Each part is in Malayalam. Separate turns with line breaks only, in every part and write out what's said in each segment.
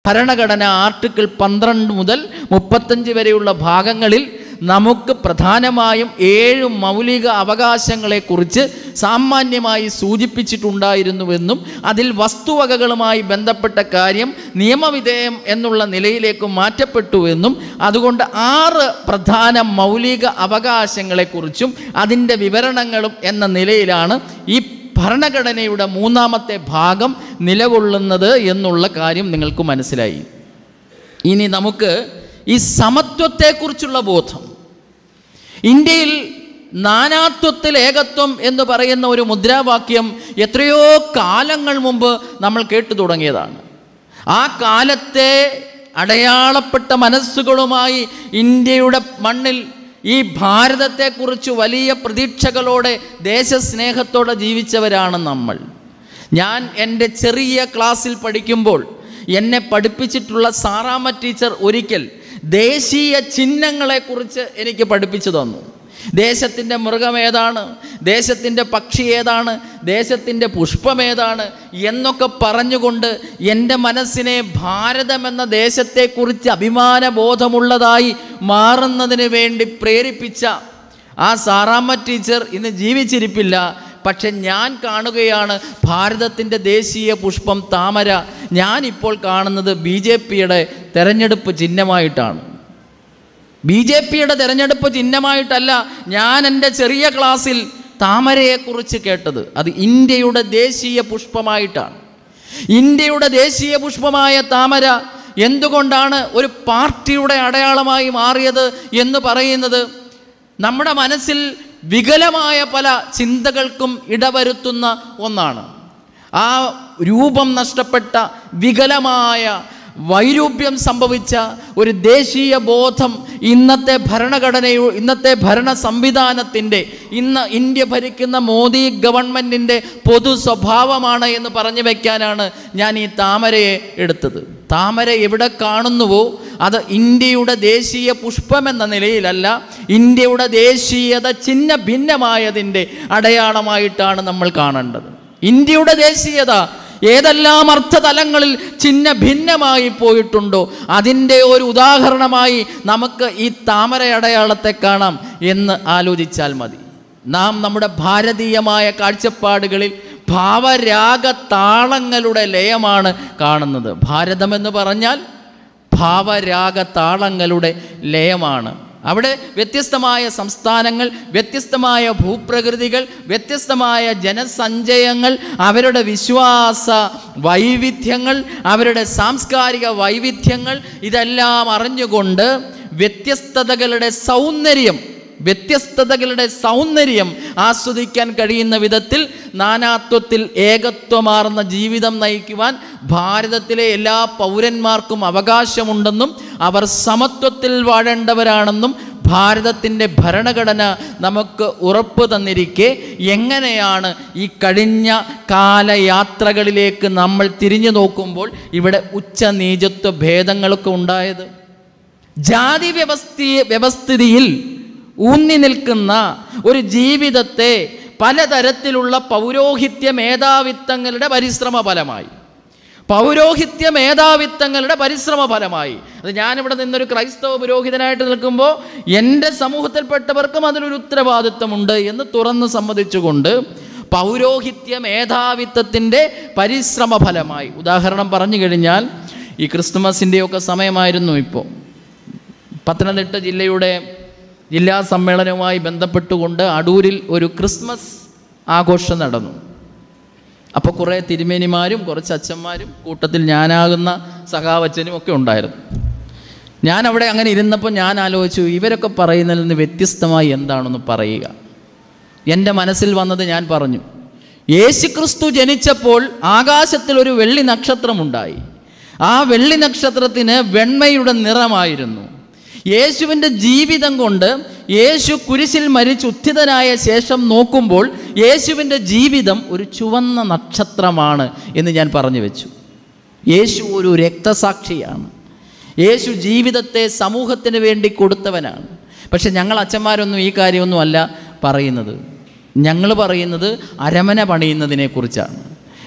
ഭരണഘടന ആർട്ടിക്കിൾ പന്ത്രണ്ട് മുതൽ മുപ്പത്തഞ്ച് വരെയുള്ള ഭാഗങ്ങളിൽ നമുക്ക് പ്രധാനമായും ഏഴ് മൗലിക അവകാശങ്ങളെക്കുറിച്ച് സാമാന്യമായി സൂചിപ്പിച്ചിട്ടുണ്ടായിരുന്നുവെന്നും അതിൽ വസ്തുവകകളുമായി ബന്ധപ്പെട്ട കാര്യം നിയമവിധേയം എന്നുള്ള നിലയിലേക്ക് മാറ്റപ്പെട്ടുവെന്നും അതുകൊണ്ട് ആറ് പ്രധാന മൗലിക അവകാശങ്ങളെക്കുറിച്ചും അതിൻ്റെ വിവരണങ്ങളും എന്ന നിലയിലാണ് ഈ ഭരണഘടനയുടെ മൂന്നാമത്തെ ഭാഗം നിലകൊള്ളുന്നത് എന്നുള്ള കാര്യം നിങ്ങൾക്ക് മനസ്സിലായി ഇനി നമുക്ക് ഈ സമത്വത്തെക്കുറിച്ചുള്ള ബോധം ഇന്ത്യയിൽ നാനാത്വത്തിൽ ഏകത്വം എന്ന് പറയുന്ന ഒരു മുദ്രാവാക്യം എത്രയോ കാലങ്ങൾ മുമ്പ് നമ്മൾ കേട്ടു തുടങ്ങിയതാണ് ആ കാലത്തെ അടയാളപ്പെട്ട മനസ്സുകളുമായി ഇന്ത്യയുടെ മണ്ണിൽ ഈ ഭാരതത്തെക്കുറിച്ച് വലിയ പ്രതീക്ഷകളോടെ ദേശസ്നേഹത്തോടെ ജീവിച്ചവരാണ് നമ്മൾ ഞാൻ എൻ്റെ ചെറിയ ക്ലാസ്സിൽ പഠിക്കുമ്പോൾ എന്നെ പഠിപ്പിച്ചിട്ടുള്ള സാറാമ്മ ടീച്ചർ ഒരിക്കൽ ദേശീയ ചിഹ്നങ്ങളെക്കുറിച്ച് എനിക്ക് പഠിപ്പിച്ചു തന്നു ദേശത്തിൻ്റെ മൃഗം ഏതാണ് ദേശത്തിൻ്റെ പക്ഷി ഏതാണ് ദേശത്തിൻ്റെ പുഷ്പം ഏതാണ് എന്നൊക്കെ പറഞ്ഞുകൊണ്ട് എൻ്റെ മനസ്സിനെ ഭാരതം എന്ന ദേശത്തെക്കുറിച്ച് അഭിമാനബോധമുള്ളതായി മാറുന്നതിന് വേണ്ടി പ്രേരിപ്പിച്ച ആ സാറാമ്മ ടീച്ചർ ഇന്ന് ജീവിച്ചിരിപ്പില്ല പക്ഷെ ഞാൻ കാണുകയാണ് ഭാരതത്തിൻ്റെ ദേശീയ പുഷ്പം താമര ഞാനിപ്പോൾ കാണുന്നത് ബി ജെ പിയുടെ തെരഞ്ഞെടുപ്പ് ചിഹ്നമായിട്ടാണ് ബി ജെ പിയുടെ തെരഞ്ഞെടുപ്പ് ചിഹ്നമായിട്ടല്ല ഞാൻ എൻ്റെ ചെറിയ ക്ലാസ്സിൽ താമരയെക്കുറിച്ച് കേട്ടത് അത് ഇന്ത്യയുടെ ദേശീയ പുഷ്പമായിട്ടാണ് ഇന്ത്യയുടെ ദേശീയ പുഷ്പമായ താമര എന്തുകൊണ്ടാണ് ഒരു പാർട്ടിയുടെ അടയാളമായി മാറിയത് എന്ന് പറയുന്നത് നമ്മുടെ മനസ്സിൽ വികലമായ പല ചിന്തകൾക്കും ഇടവരുത്തുന്ന ഒന്നാണ് ആ രൂപം നഷ്ടപ്പെട്ട വികലമായ വൈരൂപ്യം സംഭവിച്ച ഒരു ദേശീയ ബോധം ഇന്നത്തെ ഭരണഘടനയോ ഇന്നത്തെ ഭരണ സംവിധാനത്തിൻ്റെ ഇന്ന് ഇന്ത്യ ഭരിക്കുന്ന മോദി ഗവൺമെൻറ്റിൻ്റെ പൊതു സ്വഭാവമാണ് എന്ന് പറഞ്ഞു വയ്ക്കാനാണ് ഞാൻ ഈ താമരയെ എടുത്തത് താമര എവിടെ കാണുന്നുവോ അത് ഇന്ത്യയുടെ ദേശീയ പുഷ്പമെന്ന നിലയിലല്ല ഇന്ത്യയുടെ ദേശീയത ചിഹ്ന ഭിന്നമായതിൻ്റെ അടയാളമായിട്ടാണ് നമ്മൾ കാണേണ്ടത് ഇന്ത്യയുടെ ദേശീയത ഏതെല്ലാം അർത്ഥതലങ്ങളിൽ ചിഹ്ന ഭിന്നമായി പോയിട്ടുണ്ടോ അതിൻ്റെ ഒരു ഉദാഹരണമായി നമുക്ക് ഈ താമര അടയാളത്തെ കാണാം എന്ന് ആലോചിച്ചാൽ മതി നാം നമ്മുടെ ഭാരതീയമായ കാഴ്ചപ്പാടുകളിൽ ഭാവരാഗ താളങ്ങളുടെ ലയമാണ് കാണുന്നത് ഭാരതമെന്ന് പറഞ്ഞാൽ ഭാവരാഗ താളങ്ങളുടെ ലയമാണ് അവിടെ വ്യത്യസ്തമായ സംസ്ഥാനങ്ങൾ വ്യത്യസ്തമായ ഭൂപ്രകൃതികൾ വ്യത്യസ്തമായ ജനസഞ്ചയങ്ങൾ അവരുടെ വിശ്വാസ വൈവിധ്യങ്ങൾ അവരുടെ സാംസ്കാരിക വൈവിധ്യങ്ങൾ ഇതെല്ലാം അറിഞ്ഞുകൊണ്ട് വ്യത്യസ്തതകളുടെ സൗന്ദര്യം വ്യത്യസ്തതകളുടെ സൗന്ദര്യം ആസ്വദിക്കാൻ കഴിയുന്ന വിധത്തിൽ നാനാത്വത്തിൽ ഏകത്വമാർന്ന ജീവിതം നയിക്കുവാൻ ഭാരതത്തിലെ എല്ലാ പൗരന്മാർക്കും അവകാശമുണ്ടെന്നും അവർ സമത്വത്തിൽ വാഴേണ്ടവരാണെന്നും ഭാരതത്തിൻ്റെ ഭരണഘടന നമുക്ക് ഉറപ്പ് തന്നിരിക്കെ എങ്ങനെയാണ് ഈ കഴിഞ്ഞ കാലയാത്രകളിലേക്ക് നമ്മൾ തിരിഞ്ഞു നോക്കുമ്പോൾ ഇവിടെ ഉച്ചനീചത്വ ഭേദങ്ങളൊക്കെ ഉണ്ടായത് ജാതി വ്യവസ്ഥ വ്യവസ്ഥിതിയിൽ ഊന്നി നിൽക്കുന്ന ഒരു ജീവിതത്തെ പലതരത്തിലുള്ള പൗരോഹിത്യ മേധാവിത്വങ്ങളുടെ പരിശ്രമ ഫലമായി പൗരോഹിത്യ മേധാവിത്വങ്ങളുടെ പരിശ്രമ ഫലമായി അത് ഞാനിവിടെ നിന്നൊരു ക്രൈസ്തവ പുരോഹിതനായിട്ട് നിൽക്കുമ്പോൾ എൻ്റെ സമൂഹത്തിൽപ്പെട്ടവർക്കും അതിലൊരു ഉത്തരവാദിത്വമുണ്ട് എന്ന് തുറന്ന് സമ്മതിച്ചുകൊണ്ട് പൗരോഹിത്യ മേധാവിത്വത്തിൻ്റെ പരിശ്രമ ഫലമായി ഉദാഹരണം പറഞ്ഞു കഴിഞ്ഞാൽ ഈ ക്രിസ്തുമസിൻ്റെയൊക്കെ സമയമായിരുന്നു ഇപ്പോൾ പത്തനംതിട്ട ജില്ലയുടെ ജില്ലാ സമ്മേളനവുമായി ബന്ധപ്പെട്ടുകൊണ്ട് അടൂരിൽ ഒരു ക്രിസ്മസ് ആഘോഷം നടന്നു അപ്പോൾ കുറേ തിരുമേനിമാരും കുറച്ച് അച്ഛന്മാരും കൂട്ടത്തിൽ ഞാനാകുന്ന സഖാവച്ചനും ഒക്കെ ഉണ്ടായിരുന്നു ഞാൻ അവിടെ അങ്ങനെ ഇരുന്നപ്പോൾ ഞാൻ ആലോചിച്ചു ഇവരൊക്കെ പറയുന്നതിൽ നിന്ന് വ്യത്യസ്തമായി എന്താണെന്ന് പറയുക എൻ്റെ മനസ്സിൽ വന്നത് ഞാൻ പറഞ്ഞു യേശുക്രിസ്തു ജനിച്ചപ്പോൾ ആകാശത്തിൽ ഒരു വെള്ളി നക്ഷത്രമുണ്ടായി ആ വെള്ളി നക്ഷത്രത്തിന് വെണ്മയുടെ നിറമായിരുന്നു യേശുവിൻ്റെ ജീവിതം കൊണ്ട് യേശു കുരിശിൽ മരിച്ച് ഉത്ഥിതനായ ശേഷം നോക്കുമ്പോൾ യേശുവിൻ്റെ ജീവിതം ഒരു ചുവന്ന നക്ഷത്രമാണ് എന്ന് ഞാൻ പറഞ്ഞു വെച്ചു യേശു ഒരു രക്തസാക്ഷിയാണ് യേശു ജീവിതത്തെ സമൂഹത്തിന് വേണ്ടി കൊടുത്തവനാണ് പക്ഷെ ഞങ്ങൾ അച്ഛന്മാരൊന്നും ഈ കാര്യമൊന്നും അല്ല പറയുന്നത് ഞങ്ങൾ പറയുന്നത് അരമന പണിയുന്നതിനെക്കുറിച്ചാണ്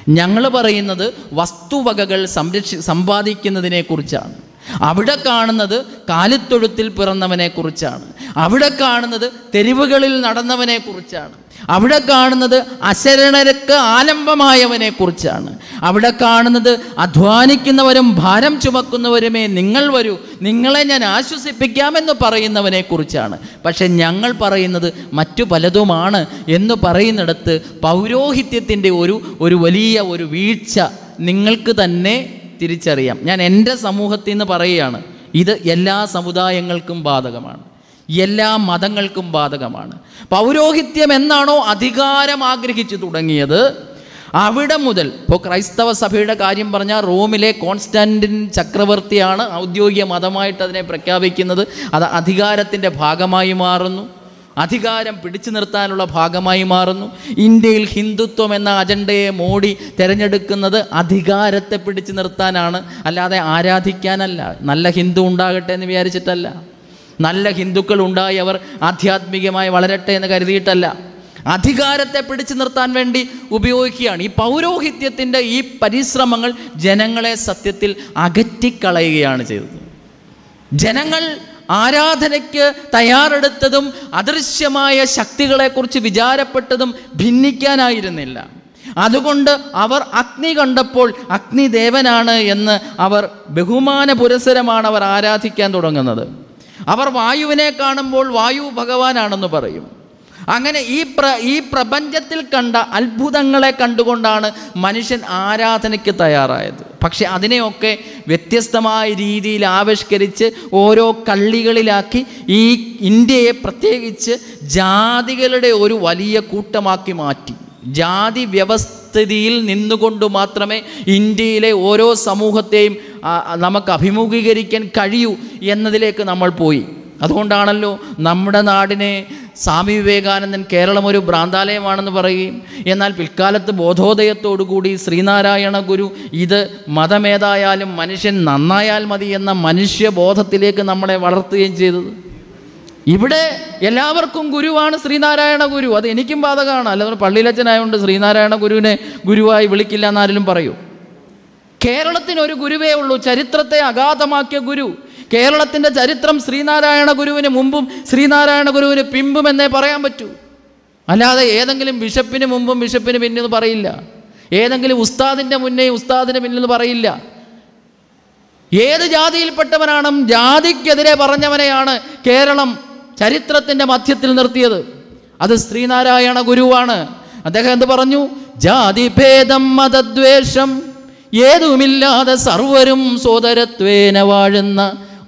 ഞങ്ങൾ പറയുന്നത് വസ്തുവകകൾ സംരക്ഷി സമ്പാദിക്കുന്നതിനെക്കുറിച്ചാണ് അവിടെ കാണുന്നത് കാലിത്തൊഴുത്തിൽ പിറന്നവനെ കുറിച്ചാണ് അവിടെ കാണുന്നത് തെരുവുകളിൽ നടന്നവനെ കുറിച്ചാണ് അവിടെ കാണുന്നത് അശരണർക്ക് ആലംബമായവനെ കുറിച്ചാണ് അവിടെ കാണുന്നത് അധ്വാനിക്കുന്നവരും ഭാരം ചുമക്കുന്നവരുമേ നിങ്ങൾ വരൂ നിങ്ങളെ ഞാൻ ആശ്വസിപ്പിക്കാമെന്ന് പറയുന്നവനെ കുറിച്ചാണ് പക്ഷെ ഞങ്ങൾ പറയുന്നത് മറ്റു പലതുമാണ് എന്ന് പറയുന്നിടത്ത് പൗരോഹിത്യത്തിൻ്റെ ഒരു ഒരു വലിയ ഒരു വീഴ്ച നിങ്ങൾക്ക് തന്നെ തിരിച്ചറിയാം ഞാൻ എൻ്റെ സമൂഹത്തിൽ നിന്ന് പറയുകയാണ് ഇത് എല്ലാ സമുദായങ്ങൾക്കും ബാധകമാണ് എല്ലാ മതങ്ങൾക്കും ബാധകമാണ് പൗരോഹിത്യം എന്നാണോ അധികാരം ആഗ്രഹിച്ചു തുടങ്ങിയത് അവിടെ മുതൽ ഇപ്പോൾ ക്രൈസ്തവ സഭയുടെ കാര്യം പറഞ്ഞാൽ റോമിലെ കോൺസ്റ്റാൻറ്റിൻ ചക്രവർത്തിയാണ് ഔദ്യോഗിക മതമായിട്ട് അതിനെ പ്രഖ്യാപിക്കുന്നത് അത് അധികാരത്തിൻ്റെ ഭാഗമായി മാറുന്നു അധികാരം പിടിച്ചു നിർത്താനുള്ള ഭാഗമായി മാറുന്നു ഇന്ത്യയിൽ ഹിന്ദുത്വം എന്ന അജണ്ടയെ മോഡി തിരഞ്ഞെടുക്കുന്നത് അധികാരത്തെ പിടിച്ചു നിർത്താനാണ് അല്ലാതെ ആരാധിക്കാനല്ല നല്ല ഹിന്ദു ഉണ്ടാകട്ടെ എന്ന് വിചാരിച്ചിട്ടല്ല നല്ല ഹിന്ദുക്കൾ ഉണ്ടായി അവർ ആധ്യാത്മികമായി വളരട്ടെ എന്ന് കരുതിയിട്ടല്ല അധികാരത്തെ പിടിച്ചു നിർത്താൻ വേണ്ടി ഉപയോഗിക്കുകയാണ് ഈ പൗരോഹിത്യത്തിൻ്റെ ഈ പരിശ്രമങ്ങൾ ജനങ്ങളെ സത്യത്തിൽ അകറ്റിക്കളയുകയാണ് ചെയ്തത് ജനങ്ങൾ ആരാധനയ്ക്ക് തയ്യാറെടുത്തതും അദൃശ്യമായ ശക്തികളെക്കുറിച്ച് വിചാരപ്പെട്ടതും ഭിന്നിക്കാനായിരുന്നില്ല അതുകൊണ്ട് അവർ അഗ്നി കണ്ടപ്പോൾ അഗ്നി ദേവനാണ് എന്ന് അവർ ബഹുമാന പുരസരമാണ് അവർ ആരാധിക്കാൻ തുടങ്ങുന്നത് അവർ വായുവിനെ കാണുമ്പോൾ വായു ഭഗവാനാണെന്ന് പറയും അങ്ങനെ ഈ പ്ര ഈ പ്രപഞ്ചത്തിൽ കണ്ട അത്ഭുതങ്ങളെ കണ്ടുകൊണ്ടാണ് മനുഷ്യൻ ആരാധനയ്ക്ക് തയ്യാറായത് പക്ഷെ അതിനെയൊക്കെ വ്യത്യസ്തമായ രീതിയിൽ ആവിഷ്കരിച്ച് ഓരോ കള്ളികളിലാക്കി ഈ ഇന്ത്യയെ പ്രത്യേകിച്ച് ജാതികളുടെ ഒരു വലിയ കൂട്ടമാക്കി മാറ്റി ജാതി വ്യവസ്ഥിതിയിൽ നിന്നുകൊണ്ട് മാത്രമേ ഇന്ത്യയിലെ ഓരോ സമൂഹത്തെയും ആ, നമുക്ക് അഭിമുഖീകരിക്കാൻ കഴിയൂ എന്നതിലേക്ക് നമ്മൾ പോയി അതുകൊണ്ടാണല്ലോ നമ്മുടെ നാടിനെ സ്വാമി വിവേകാനന്ദൻ കേരളം ഒരു ഭ്രാന്താലയമാണെന്ന് പറയുകയും എന്നാൽ പിൽക്കാലത്ത് ബോധോദയത്തോടുകൂടി ശ്രീനാരായണ ഗുരു ഇത് മതമേതായാലും മനുഷ്യൻ നന്നായാൽ മതി എന്ന മനുഷ്യബോധത്തിലേക്ക് നമ്മളെ വളർത്തുകയും ചെയ്തത് ഇവിടെ എല്ലാവർക്കും ഗുരുവാണ് ശ്രീനാരായണ ഗുരു അത് എനിക്കും ബാധകമാണ് അല്ലാതെ പള്ളിയിലച്ചനായതുകൊണ്ട് ശ്രീനാരായണ ഗുരുവിനെ ഗുരുവായി വിളിക്കില്ല എന്നാരും പറയൂ കേരളത്തിന് ഒരു ഗുരുവേ ഉള്ളൂ ചരിത്രത്തെ അഗാധമാക്കിയ ഗുരു കേരളത്തിൻ്റെ ചരിത്രം ശ്രീനാരായണ ഗുരുവിന് മുമ്പും ശ്രീനാരായണ ഗുരുവിന് പിമ്പും എന്നേ പറയാൻ പറ്റൂ അല്ലാതെ ഏതെങ്കിലും ബിഷപ്പിന് മുമ്പും ബിഷപ്പിന് പിന്നെന്ന് പറയില്ല ഏതെങ്കിലും ഉസ്താദിൻ്റെ മുന്നേ ഉസ്താദിന് പിന്നെന്ന് പറയില്ല ഏത് ജാതിയിൽപ്പെട്ടവനാണ് ജാതിക്കെതിരെ പറഞ്ഞവനെയാണ് കേരളം ചരിത്രത്തിൻ്റെ മധ്യത്തിൽ നിർത്തിയത് അത് ശ്രീനാരായണ ഗുരുവാണ് അദ്ദേഹം എന്ത് പറഞ്ഞു ജാതിഭേദം മതദ്വേഷം ഏതുമില്ലാതെ സർവരും സോദരത്വേന വാഴുന്ന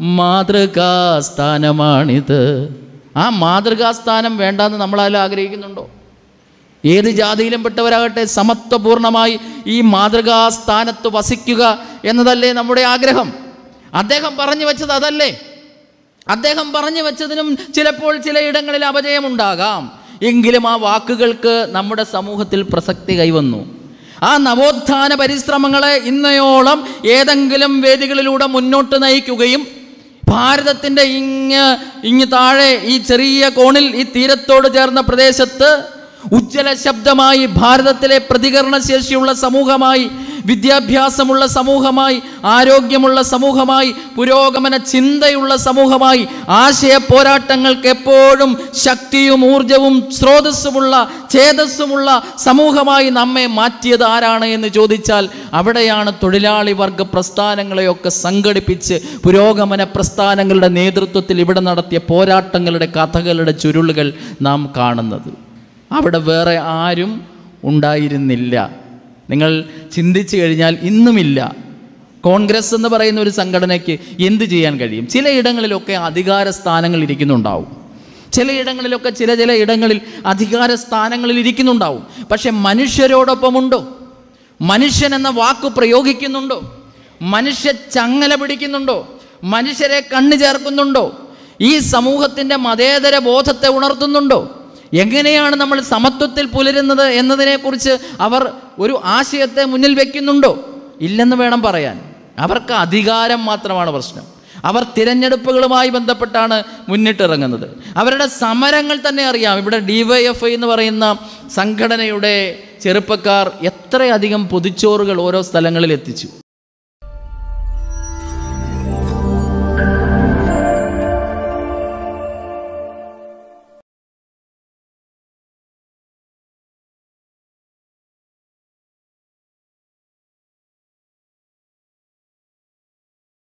മാതൃകാസ്ഥാനമാണിത് ആ മാതൃകാസ്ഥാനം വേണ്ടെന്ന് നമ്മളതിൽ ആഗ്രഹിക്കുന്നുണ്ടോ ഏത് ജാതിയിലും പെട്ടവരാകട്ടെ സമത്വപൂർണമായി ഈ മാതൃകാസ്ഥാനത്ത് വസിക്കുക എന്നതല്ലേ നമ്മുടെ ആഗ്രഹം അദ്ദേഹം പറഞ്ഞു വെച്ചത് അതല്ലേ അദ്ദേഹം പറഞ്ഞു വെച്ചതിനും ചിലപ്പോൾ ചിലയിടങ്ങളിൽ അപജയമുണ്ടാകാം എങ്കിലും ആ വാക്കുകൾക്ക് നമ്മുടെ സമൂഹത്തിൽ പ്രസക്തി കൈവന്നു ആ നവോത്ഥാന പരിശ്രമങ്ങളെ ഇന്നയോളം ഏതെങ്കിലും വേദികളിലൂടെ മുന്നോട്ട് നയിക്കുകയും ഭാരതത്തിൻ്റെ ഇങ്ങ് ഇങ്ങ് താഴെ ഈ ചെറിയ കോണിൽ ഈ തീരത്തോട് ചേർന്ന പ്രദേശത്ത് ഉജ്ജ്വല ശബ്ദമായി ഭാരതത്തിലെ പ്രതികരണശേഷിയുള്ള സമൂഹമായി വിദ്യാഭ്യാസമുള്ള സമൂഹമായി ആരോഗ്യമുള്ള സമൂഹമായി പുരോഗമന ചിന്തയുള്ള സമൂഹമായി ആശയ പോരാട്ടങ്ങൾക്ക് എപ്പോഴും ശക്തിയും ഊർജവും സ്രോതസ്സുമുള്ള ചേതസ്സുമുള്ള സമൂഹമായി നമ്മെ മാറ്റിയത് ആരാണ് എന്ന് ചോദിച്ചാൽ അവിടെയാണ് തൊഴിലാളി വർഗ പ്രസ്ഥാനങ്ങളെയൊക്കെ സംഘടിപ്പിച്ച് പുരോഗമന പ്രസ്ഥാനങ്ങളുടെ നേതൃത്വത്തിൽ ഇവിടെ നടത്തിയ പോരാട്ടങ്ങളുടെ കഥകളുടെ ചുരുളുകൾ നാം കാണുന്നത് അവിടെ വേറെ ആരും ഉണ്ടായിരുന്നില്ല നിങ്ങൾ ചിന്തിച്ചു കഴിഞ്ഞാൽ ഇന്നുമില്ല കോൺഗ്രസ് എന്ന് പറയുന്ന ഒരു സംഘടനയ്ക്ക് എന്ത് ചെയ്യാൻ കഴിയും ചിലയിടങ്ങളിലൊക്കെ അധികാര സ്ഥാനങ്ങൾ ഇരിക്കുന്നുണ്ടാവും ചിലയിടങ്ങളിലൊക്കെ ചില ചില ഇടങ്ങളിൽ അധികാര സ്ഥാനങ്ങളിൽ ഇരിക്കുന്നുണ്ടാവും പക്ഷെ മനുഷ്യരോടൊപ്പമുണ്ടോ മനുഷ്യൻ എന്ന വാക്ക് പ്രയോഗിക്കുന്നുണ്ടോ മനുഷ്യ ചങ്ങല പിടിക്കുന്നുണ്ടോ മനുഷ്യരെ കണ്ണു ചേർക്കുന്നുണ്ടോ ഈ സമൂഹത്തിൻ്റെ മതേതര ബോധത്തെ ഉണർത്തുന്നുണ്ടോ എങ്ങനെയാണ് നമ്മൾ സമത്വത്തിൽ പുലരുന്നത് എന്നതിനെക്കുറിച്ച് അവർ ഒരു ആശയത്തെ മുന്നിൽ വെക്കുന്നുണ്ടോ ഇല്ലെന്ന് വേണം പറയാൻ അവർക്ക് അധികാരം മാത്രമാണ് പ്രശ്നം അവർ തിരഞ്ഞെടുപ്പുകളുമായി ബന്ധപ്പെട്ടാണ് മുന്നിട്ടിറങ്ങുന്നത് അവരുടെ സമരങ്ങൾ തന്നെ അറിയാം ഇവിടെ ഡിവൈഎഫ്ഐ എന്ന് പറയുന്ന സംഘടനയുടെ ചെറുപ്പക്കാർ എത്രയധികം പൊതിച്ചോറുകൾ ഓരോ സ്ഥലങ്ങളിൽ എത്തിച്ചു